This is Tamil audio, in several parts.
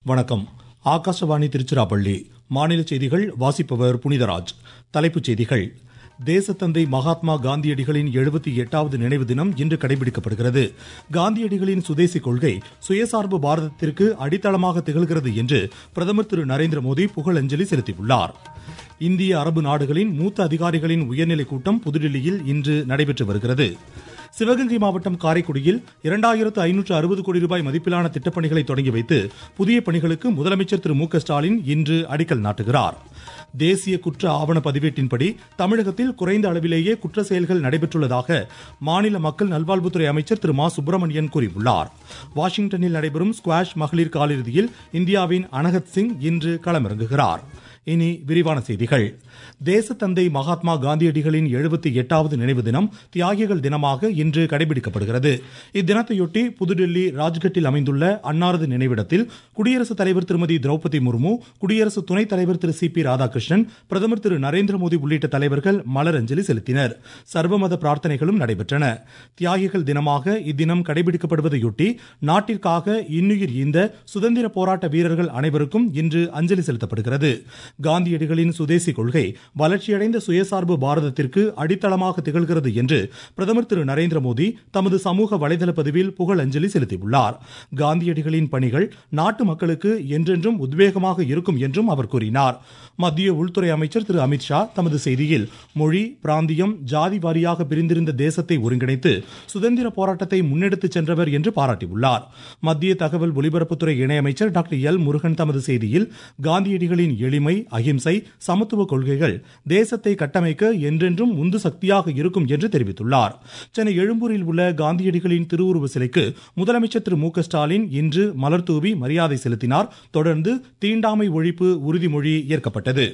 வணக்கம் ஆகாஷவாணி திருச்சிராப்பள்ளி மாநில செய்திகள் வாசிப்பவர் புனிதராஜ் தலைப்புச் செய்திகள் தேசத்தந்தை மகாத்மா காந்தியடிகளின் எழுபத்தி எட்டாவது நினைவு தினம் இன்று கடைபிடிக்கப்படுகிறது காந்தியடிகளின் சுதேசி கொள்கை சுயசார்பு பாரதத்திற்கு அடித்தளமாக திகழ்கிறது என்று பிரதமர் திரு நரேந்திர மோடி புகழஞ்சலி செலுத்தியுள்ளார் இந்திய அரபு நாடுகளின் மூத்த அதிகாரிகளின் உயர்நிலைக் கூட்டம் புதுடில்லியில் இன்று நடைபெற்று வருகிறது சிவகங்கை மாவட்டம் காரைக்குடியில் இரண்டாயிரத்து ஐநூற்று அறுபது கோடி ரூபாய் மதிப்பிலான திட்டப்பணிகளை தொடங்கி வைத்து புதிய பணிகளுக்கு முதலமைச்சர் திரு மு க ஸ்டாலின் இன்று அடிக்கல் நாட்டுகிறார் தேசிய குற்ற ஆவண பதிவேட்டின்படி தமிழகத்தில் குறைந்த அளவிலேயே குற்ற செயல்கள் நடைபெற்றுள்ளதாக மாநில மக்கள் நல்வாழ்வுத்துறை அமைச்சர் திரு மா சுப்பிரமணியன் கூறியுள்ளார் வாஷிங்டனில் நடைபெறும் ஸ்குவாஷ் மகளிர் காலிறுதியில் இந்தியாவின் அனகத் சிங் இன்று களமிறங்குகிறார் இனி விரிவான செய்திகள் தேசத்தந்தை மகாத்மா காந்தியடிகளின் எழுபத்தி எட்டாவது நினைவு தினம் தியாகிகள் தினமாக இன்று கடைபிடிக்கப்படுகிறது இத்தினத்தையொட்டி புதுடெல்லி ராஜ்கட்டில் அமைந்துள்ள அன்னாரது நினைவிடத்தில் குடியரசுத் தலைவர் திருமதி திரௌபதி முர்மு குடியரசு துணைத் தலைவர் திரு சி பி ராதாகிருஷ்ணன் பிரதமர் திரு நரேந்திர மோடி உள்ளிட்ட தலைவர்கள் மலரஞ்சலி செலுத்தினர் சர்வமத பிரார்த்தனைகளும் நடைபெற்றன தியாகிகள் தினமாக இத்தினம் கடைபிடிக்கப்படுவதையொட்டி நாட்டிற்காக இன்னுயிர் ஈந்த சுதந்திர போராட்ட வீரர்கள் அனைவருக்கும் இன்று அஞ்சலி செலுத்தப்படுகிறது காந்தியடிகளின் சுதேசி கொள்கை வளர்ச்சியடைந்த சுயசார்பு பாரதத்திற்கு அடித்தளமாக திகழ்கிறது என்று பிரதமர் திரு நரேந்திர மோடி தமது சமூக வலைதள பதிவில் புகழஞ்சலி செலுத்தியுள்ளார் காந்தியடிகளின் பணிகள் நாட்டு மக்களுக்கு என்றென்றும் உத்வேகமாக இருக்கும் என்றும் அவர் கூறினார் மத்திய உள்துறை அமைச்சர் திரு அமித்ஷா தமது செய்தியில் மொழி பிராந்தியம் ஜாதி வாரியாக பிரிந்திருந்த தேசத்தை ஒருங்கிணைத்து சுதந்திர போராட்டத்தை முன்னெடுத்துச் சென்றவர் என்று பாராட்டியுள்ளார் மத்திய தகவல் ஒலிபரப்புத்துறை இணையமைச்சர் டாக்டர் எல் முருகன் தமது செய்தியில் காந்தியடிகளின் எளிமை அகிம்சை சமத்துவ கொள்கைகள் தேசத்தை கட்டமைக்க என்றென்றும் உந்து சக்தியாக இருக்கும் என்று தெரிவித்துள்ளார் சென்னை எழும்பூரில் உள்ள காந்தியடிகளின் திருவுருவ சிலைக்கு முதலமைச்சர் திரு மு க ஸ்டாலின் இன்று மலர்தூவி மரியாதை செலுத்தினார் தொடர்ந்து தீண்டாமை ஒழிப்பு உறுதிமொழி ஏற்கப்பட்டது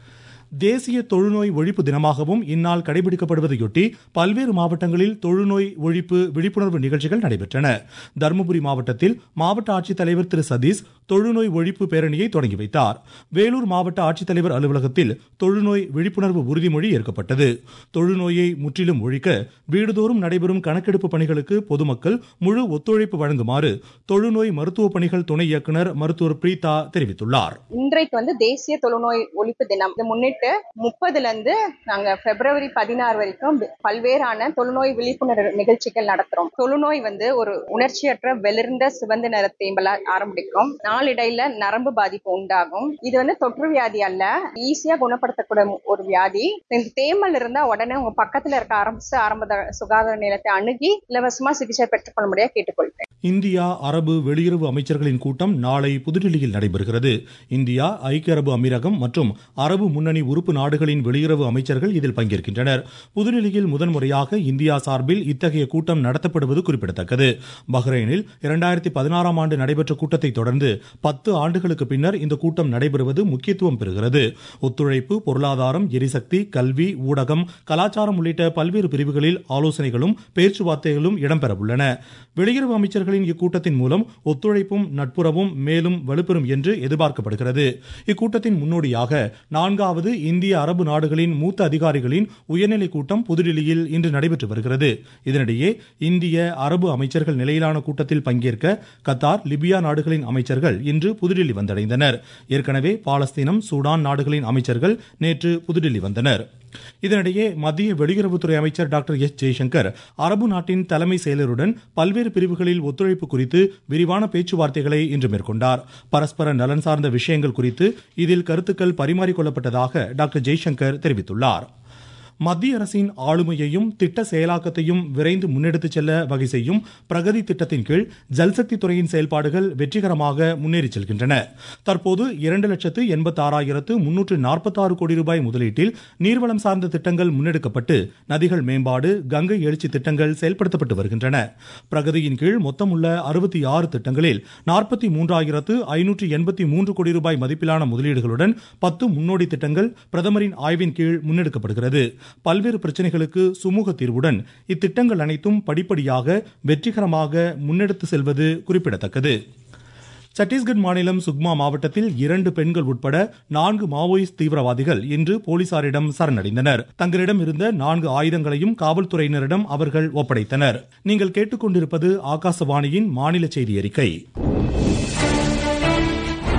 தேசிய தொழுநோய் ஒழிப்பு தினமாகவும் இந்நாள் கடைபிடிக்கப்படுவதையொட்டி பல்வேறு மாவட்டங்களில் தொழுநோய் ஒழிப்பு விழிப்புணர்வு நிகழ்ச்சிகள் நடைபெற்றன தருமபுரி மாவட்டத்தில் மாவட்ட ஆட்சித்தலைவர் திரு சதீஷ் தொழுநோய் ஒழிப்பு பேரணியை தொடங்கி வைத்தார் வேலூர் மாவட்ட ஆட்சித்தலைவர் அலுவலகத்தில் தொழுநோய் விழிப்புணர்வு உறுதிமொழி ஏற்கப்பட்டது தொழுநோயை முற்றிலும் ஒழிக்க வீடுதோறும் நடைபெறும் கணக்கெடுப்பு பணிகளுக்கு பொதுமக்கள் முழு ஒத்துழைப்பு வழங்குமாறு தொழுநோய் மருத்துவ பணிகள் துணை இயக்குநர் மருத்துவர் பிரீதா தெரிவித்துள்ளார் இன்றைக்கு வந்து தேசிய தொழுநோய் ஒழிப்பு தினம் இதை முன்னிட்டு முப்பதுல இருந்து நாங்க பிப்ரவரி பதினாறு வரைக்கும் பல்வேறான தொழுநோய் விழிப்புணர்வு நிகழ்ச்சிகள் நடத்துறோம் தொழுநோய் வந்து ஒரு உணர்ச்சியற்ற வெளிர்ந்த சிவந்த நிற தேம்பலா ஆரம்பிக்கும் நாளிடையில நரம்பு பாதிப்பு உண்டாகும் இது வந்து தொற்று வியாதி அல்ல ஈஸியா குணப்படுத்தக்கூடிய ஒரு வியாதி இந்த தேமல் இருந்தா உடனே உங்க பக்கத்துல இருக்க அரசு ஆரம்ப சுகாதார நிலையத்தை அணுகி இலவசமா சிகிச்சை பெற்றுக்கொள்ள முடியாது கேட்டுக்கொள்கிறேன் இந்தியா அரபு வெளியுறவு அமைச்சர்களின் கூட்டம் நாளை புதுடில்லியில் நடைபெறுகிறது இந்தியா ஐக்கிய அரபு அமீரகம் மற்றும் அரபு முன்னணி உறுப்பு நாடுகளின் வெளியுறவு அமைச்சர்கள் இதில் பங்கேற்கின்றனர் புதுடில்லியில் முதன்முறையாக இந்தியா சார்பில் இத்தகைய கூட்டம் நடத்தப்படுவது குறிப்பிடத்தக்கது பஹ்ரைனில் இரண்டாயிரத்தி பதினாறாம் ஆண்டு நடைபெற்ற கூட்டத்தை தொடர்ந்து பத்து ஆண்டுகளுக்கு பின்னர் இந்த கூட்டம் நடைபெறுவது முக்கியத்துவம் பெறுகிறது ஒத்துழைப்பு பொருளாதாரம் எரிசக்தி கல்வி ஊடகம் கலாச்சாரம் உள்ளிட்ட பல்வேறு பிரிவுகளில் ஆலோசனைகளும் பேச்சுவார்த்தைகளும் இடம்பெறவுள்ளன வெளியுறவு அமைச்சர்களின் இக்கூட்டத்தின் மூலம் ஒத்துழைப்பும் நட்புறவும் மேலும் வலுப்பெறும் என்று எதிர்பார்க்கப்படுகிறது இக்கூட்டத்தின் முன்னோடியாக நான்காவது இந்திய அரபு நாடுகளின் மூத்த அதிகாரிகளின் உயர்நிலை கூட்டம் புதுடில்லியில் இன்று நடைபெற்று வருகிறது இதனிடையே இந்திய அரபு அமைச்சர்கள் நிலையிலான கூட்டத்தில் பங்கேற்க கத்தார் லிபியா நாடுகளின் அமைச்சர்கள் இன்று புதுடில்லி வந்தடைந்தனர் ஏற்கனவே பாலஸ்தீனம் சூடான் நாடுகளின் அமைச்சர்கள் நேற்று புதுடில்லி வந்தனர் இதனிடையே மத்திய வெளியுறவுத்துறை அமைச்சர் டாக்டர் எஸ் ஜெய்சங்கர் அரபு நாட்டின் தலைமை செயலருடன் பல்வேறு பிரிவுகளில் ஒத்துழைப்பு குறித்து விரிவான பேச்சுவார்த்தைகளை இன்று மேற்கொண்டார் பரஸ்பர நலன் சார்ந்த விஷயங்கள் குறித்து இதில் கருத்துக்கள் பரிமாறிக்கொள்ளப்பட்டதாக டாக்டர் ஜெய்சங்கர் தெரிவித்துள்ளார் மத்திய அரசின் ஆளுமையையும் திட்ட செயலாக்கத்தையும் விரைந்து முன்னெடுத்துச் செல்ல வகை செய்யும் பிரகதி திட்டத்தின் கீழ் ஜல்சக்தி துறையின் செயல்பாடுகள் வெற்றிகரமாக முன்னேறி செல்கின்றன தற்போது இரண்டு லட்சத்து எண்பத்தி ஆறாயிரத்து முன்னூற்று நாற்பத்தாறு கோடி ரூபாய் முதலீட்டில் நீர்வளம் சார்ந்த திட்டங்கள் முன்னெடுக்கப்பட்டு நதிகள் மேம்பாடு கங்கை எழுச்சி திட்டங்கள் செயல்படுத்தப்பட்டு வருகின்றன பிரகதியின் கீழ் மொத்தமுள்ள அறுபத்தி ஆறு திட்டங்களில் நாற்பத்தி மூன்றாயிரத்து ஐநூற்று எண்பத்தி மூன்று கோடி ரூபாய் மதிப்பிலான முதலீடுகளுடன் பத்து முன்னோடி திட்டங்கள் பிரதமரின் ஆய்வின் கீழ் முன்னெடுக்கப்படுகிறது பல்வேறு பிரச்சனைகளுக்கு சுமூக தீர்வுடன் இத்திட்டங்கள் அனைத்தும் படிப்படியாக வெற்றிகரமாக முன்னெடுத்து செல்வது குறிப்பிடத்தக்கது சத்தீஸ்கர் மாநிலம் சுக்மா மாவட்டத்தில் இரண்டு பெண்கள் உட்பட நான்கு மாவோயிஸ்ட் தீவிரவாதிகள் இன்று போலீசாரிடம் சரணடைந்தனர் தங்களிடம் இருந்த நான்கு ஆயுதங்களையும் காவல்துறையினரிடம் அவர்கள் ஒப்படைத்தனர் நீங்கள் கேட்டுக்கொண்டிருப்பது ஆகாசவாணியின் மாநில செய்தி அறிக்கை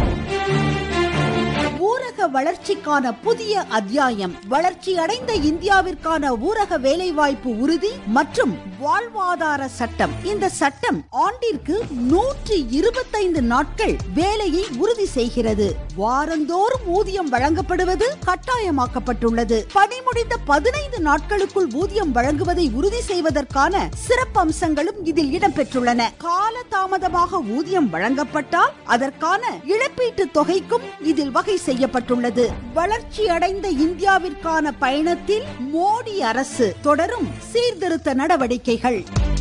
வளர்ச்சிக்கான புதிய அத்தியாயம் வளர்ச்சி அடைந்த இந்தியாவிற்கான ஊரக வேலைவாய்ப்பு உறுதி மற்றும் வாழ்வாதார சட்டம் இந்த சட்டம் ஆண்டிற்கு நூற்றி இருபத்தைந்து நாட்கள் வேலையை உறுதி செய்கிறது வாரந்தோறும் ஊதியம் வழங்கப்படுவது கட்டாயமாக்கப்பட்டுள்ளது பணி முடிந்த பதினைந்து நாட்களுக்குள் ஊதியம் வழங்குவதை உறுதி செய்வதற்கான சிறப்பு அம்சங்களும் இதில் இடம்பெற்றுள்ளன கால தாமதமாக ஊதியம் வழங்கப்பட்டால் அதற்கான இழப்பீட்டு தொகைக்கும் இதில் வகை செய்யப்பட்டுள்ளது வளர்ச்சி அடைந்த இந்தியாவிற்கான பயணத்தில் மோடி அரசு தொடரும் சீர்திருத்த நடவடிக்கைகள்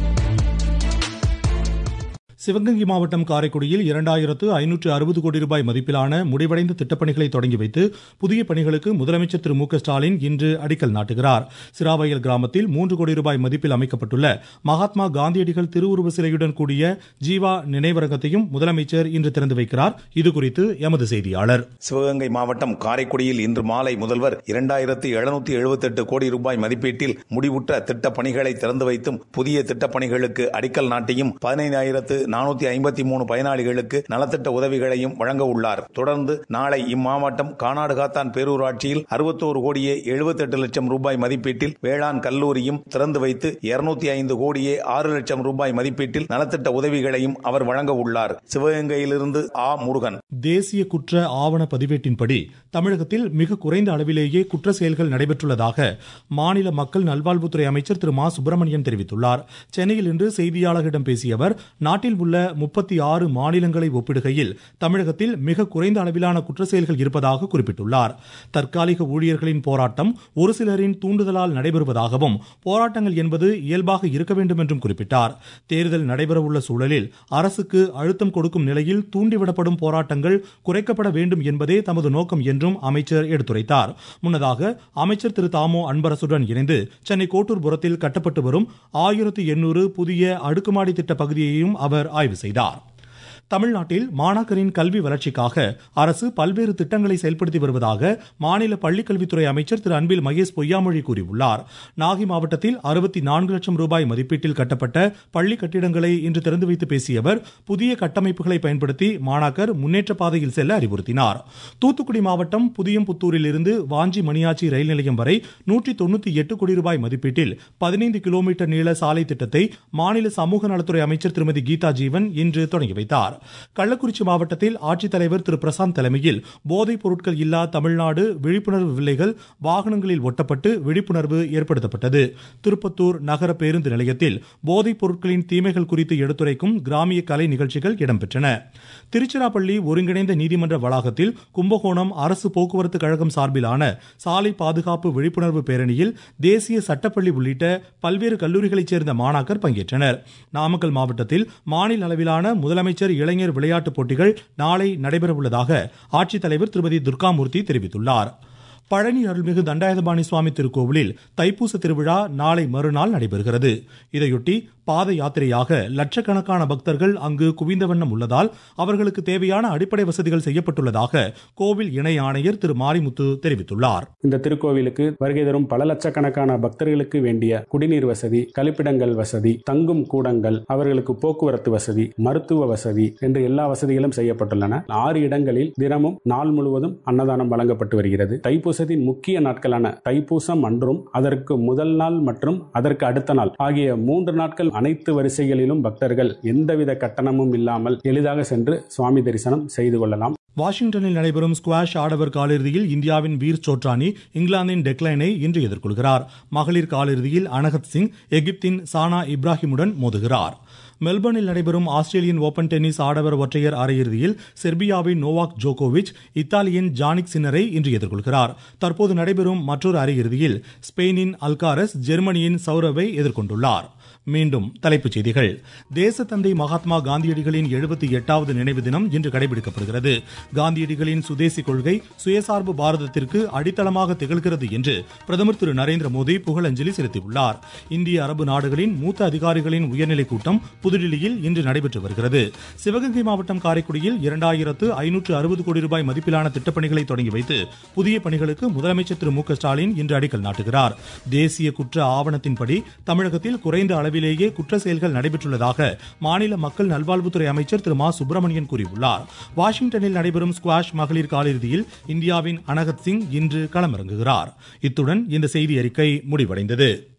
சிவகங்கை மாவட்டம் காரைக்குடியில் இரண்டாயிரத்து ஐநூற்று அறுபது கோடி ரூபாய் மதிப்பிலான முடிவடைந்த திட்டப்பணிகளை தொடங்கி வைத்து புதிய பணிகளுக்கு முதலமைச்சர் திரு மு க ஸ்டாலின் இன்று அடிக்கல் நாட்டுகிறார் சிராவயல் கிராமத்தில் மூன்று கோடி ரூபாய் மதிப்பில் அமைக்கப்பட்டுள்ள மகாத்மா காந்தியடிகள் திருவுருவ சிலையுடன் கூடிய ஜீவா நினைவரங்கத்தையும் முதலமைச்சர் இன்று திறந்து வைக்கிறார் இதுகுறித்து எமது செய்தியாளர் சிவகங்கை மாவட்டம் காரைக்குடியில் இன்று மாலை முதல்வர் இரண்டாயிரத்தி எழுநூத்தி எழுபத்தி எட்டு கோடி ரூபாய் மதிப்பீட்டில் முடிவுற்ற திட்டப் பணிகளை திறந்து வைத்தும் புதிய திட்டப் பணிகளுக்கு அடிக்கல் நாட்டியும் பதினைந்தாயிரத்து நானூத்தி ஐம்பத்தி மூணு பயனாளிகளுக்கு நலத்திட்ட உதவிகளையும் வழங்க உள்ளார் தொடர்ந்து நாளை இம்மாவட்டம் கானாடுகாத்தான் பேரூராட்சியில் அறுபத்தோரு கோடியே எழுபத்தெட்டு லட்சம் ரூபாய் மதிப்பீட்டில் வேளாண் கல்லூரியும் திறந்து வைத்து இருநூத்தி ஐந்து கோடியே ஆறு லட்சம் ரூபாய் மதிப்பீட்டில் நலத்திட்ட உதவிகளையும் அவர் வழங்க உள்ளார் சிவகங்கையிலிருந்து ஆ முருகன் தேசிய குற்ற ஆவண பதிவேட்டின்படி தமிழகத்தில் மிக குறைந்த அளவிலேயே குற்ற செயல்கள் நடைபெற்றுள்ளதாக மாநில மக்கள் நல்வாழ்வுத்துறை அமைச்சர் திரு மா சுப்பிரமணியன் தெரிவித்துள்ளார் சென்னையில் இன்று செய்தியாளர்களிடம் பேசிய அவர் நாட்டில் உள்ள முப்பத்தி ஆறு மாநிலங்களை ஒப்பிடுகையில் தமிழகத்தில் மிக குறைந்த அளவிலான குற்ற செயல்கள் இருப்பதாக குறிப்பிட்டுள்ளார் தற்காலிக ஊழியர்களின் போராட்டம் ஒரு சிலரின் தூண்டுதலால் நடைபெறுவதாகவும் போராட்டங்கள் என்பது இயல்பாக இருக்க வேண்டும் என்றும் குறிப்பிட்டார் தேர்தல் நடைபெறவுள்ள சூழலில் அரசுக்கு அழுத்தம் கொடுக்கும் நிலையில் தூண்டிவிடப்படும் போராட்டங்கள் குறைக்கப்பட வேண்டும் என்பதே தமது நோக்கம் என்றும் அமைச்சர் எடுத்துரைத்தார் முன்னதாக அமைச்சர் திரு தாமோ அன்பரசுடன் இணைந்து சென்னை கோட்டூர்புரத்தில் கட்டப்பட்டு வரும் ஆயிரத்து எண்ணூறு புதிய அடுக்குமாடி திட்ட பகுதியையும் அவர் ஆய்வு செய்தார் தமிழ்நாட்டில் மாணாக்கரின் கல்வி வளர்ச்சிக்காக அரசு பல்வேறு திட்டங்களை செயல்படுத்தி வருவதாக மாநில பள்ளிக்கல்வித்துறை அமைச்சர் திரு அன்பில் மகேஷ் பொய்யாமொழி கூறியுள்ளார் நாகை மாவட்டத்தில் அறுபத்தி நான்கு லட்சம் ரூபாய் மதிப்பீட்டில் கட்டப்பட்ட பள்ளி கட்டிடங்களை இன்று திறந்து வைத்து பேசிய அவர் புதிய கட்டமைப்புகளை பயன்படுத்தி மாணாக்கர் முன்னேற்ற பாதையில் செல்ல அறிவுறுத்தினார் தூத்துக்குடி மாவட்டம் புதியம்புத்தூரில் இருந்து வாஞ்சி மணியாச்சி ரயில் நிலையம் வரை நூற்றி தொண்ணூத்தி எட்டு கோடி ரூபாய் மதிப்பீட்டில் பதினைந்து கிலோமீட்டர் நீள சாலை திட்டத்தை மாநில சமூக நலத்துறை அமைச்சர் திருமதி கீதா ஜீவன் இன்று தொடங்கி வைத்தார் கள்ளக்குறிச்சி மாவட்டத்தில் ஆட்சித்தலைவர் திரு பிரசாந்த் தலைமையில் போதைப் பொருட்கள் இல்லா தமிழ்நாடு விழிப்புணர்வு வில்லைகள் வாகனங்களில் ஒட்டப்பட்டு விழிப்புணர்வு ஏற்படுத்தப்பட்டது திருப்பத்தூர் நகர பேருந்து நிலையத்தில் போதைப் பொருட்களின் தீமைகள் குறித்து எடுத்துரைக்கும் கிராமிய கலை நிகழ்ச்சிகள் இடம்பெற்றன திருச்சிராப்பள்ளி ஒருங்கிணைந்த நீதிமன்ற வளாகத்தில் கும்பகோணம் அரசு போக்குவரத்து கழகம் சார்பிலான சாலை பாதுகாப்பு விழிப்புணர்வு பேரணியில் தேசிய சட்டப்பள்ளி உள்ளிட்ட பல்வேறு கல்லூரிகளைச் சேர்ந்த மாணாக்கர் பங்கேற்றனர் நாமக்கல் மாவட்டத்தில் மாநில அளவிலான முதலமைச்சர் இளைஞர் விளையாட்டுப் போட்டிகள் நாளை நடைபெறவுள்ளதாக ஆட்சித்தலைவர் திருமதி துர்காமூர்த்தி தெரிவித்துள்ளார் பழனி அருள்மிகு தண்டாயுதபாணி சுவாமி திருக்கோவிலில் தைப்பூச திருவிழா நாளை மறுநாள் நடைபெறுகிறது இதையொட்டி பாத யாத்திரையாக லட்சக்கணக்கான பக்தர்கள் அங்கு குவிந்த வண்ணம் உள்ளதால் அவர்களுக்கு தேவையான அடிப்படை வசதிகள் செய்யப்பட்டுள்ளதாக கோவில் இணை ஆணையர் திரு மாரிமுத்து தெரிவித்துள்ளார் இந்த திருக்கோவிலுக்கு வருகை தரும் பல லட்சக்கணக்கான பக்தர்களுக்கு வேண்டிய குடிநீர் வசதி கழிப்பிடங்கள் வசதி தங்கும் கூடங்கள் அவர்களுக்கு போக்குவரத்து வசதி மருத்துவ வசதி என்று எல்லா வசதிகளும் செய்யப்பட்டுள்ளன ஆறு இடங்களில் தினமும் நாள் முழுவதும் அன்னதானம் வழங்கப்பட்டு வருகிறது தைப்பூசத்தின் முக்கிய நாட்களான தைப்பூசம் அன்றும் அதற்கு முதல் நாள் மற்றும் அதற்கு அடுத்த நாள் ஆகிய மூன்று நாட்கள் அனைத்து வரிசைகளிலும் பக்தர்கள் எந்தவித கட்டணமும் இல்லாமல் எளிதாக சென்று சுவாமி தரிசனம் செய்து கொள்ளலாம் வாஷிங்டனில் நடைபெறும் ஸ்குவாஷ் ஆடவர் காலிறுதியில் இந்தியாவின் வீர் சோட்ரானி இங்கிலாந்தின் டெக்லைனை இன்று எதிர்கொள்கிறார் மகளிர் காலிறுதியில் அனகத் சிங் எகிப்தின் சானா இப்ராஹிமுடன் மோதுகிறார் மெல்பர்னில் நடைபெறும் ஆஸ்திரேலியன் ஓபன் டென்னிஸ் ஆடவர் ஒற்றையர் அரையிறுதியில் செர்பியாவின் நோவாக் ஜோகோவிச் இத்தாலியின் ஜானிக் சின்னரை இன்று எதிர்கொள்கிறார் தற்போது நடைபெறும் மற்றொரு அரையிறுதியில் ஸ்பெயினின் அல்காரஸ் ஜெர்மனியின் சௌரவை எதிர்கொண்டுள்ளார் மீண்டும் தலைப்புச் செய்திகள் தேசத்தந்தை மகாத்மா காந்தியடிகளின் எழுபத்தி எட்டாவது நினைவு தினம் இன்று கடைபிடிக்கப்படுகிறது காந்தியடிகளின் சுதேசி கொள்கை சுயசார்பு பாரதத்திற்கு அடித்தளமாக திகழ்கிறது என்று பிரதமர் திரு நரேந்திர மோடி புகழஞ்சலி செலுத்தியுள்ளார் இந்திய அரபு நாடுகளின் மூத்த அதிகாரிகளின் உயர்நிலைக் கூட்டம் புதுடில்லியில் இன்று நடைபெற்று வருகிறது சிவகங்கை மாவட்டம் காரைக்குடியில் இரண்டாயிரத்து ஐநூற்று அறுபது கோடி ரூபாய் மதிப்பிலான திட்டப்பணிகளை தொடங்கி வைத்து புதிய பணிகளுக்கு முதலமைச்சர் திரு மு க ஸ்டாலின் இன்று அடிக்கல் நாட்டுகிறார் தேசிய குற்ற ஆவணத்தின்படி தமிழகத்தில் குறைந்த அளவிலேயே குற்ற செயல்கள் நடைபெற்றுள்ளதாக மாநில மக்கள் நல்வாழ்வுத்துறை அமைச்சர் திரு மா சுப்பிரமணியன் கூறியுள்ளார் வாஷிங்டனில் நடைபெறும் ஸ்குவாஷ் மகளிர் காலிறுதியில் இந்தியாவின் அனகத் சிங் இன்று களமிறங்குகிறார் இத்துடன் இந்த செய்தி அறிக்கை முடிவடைந்தது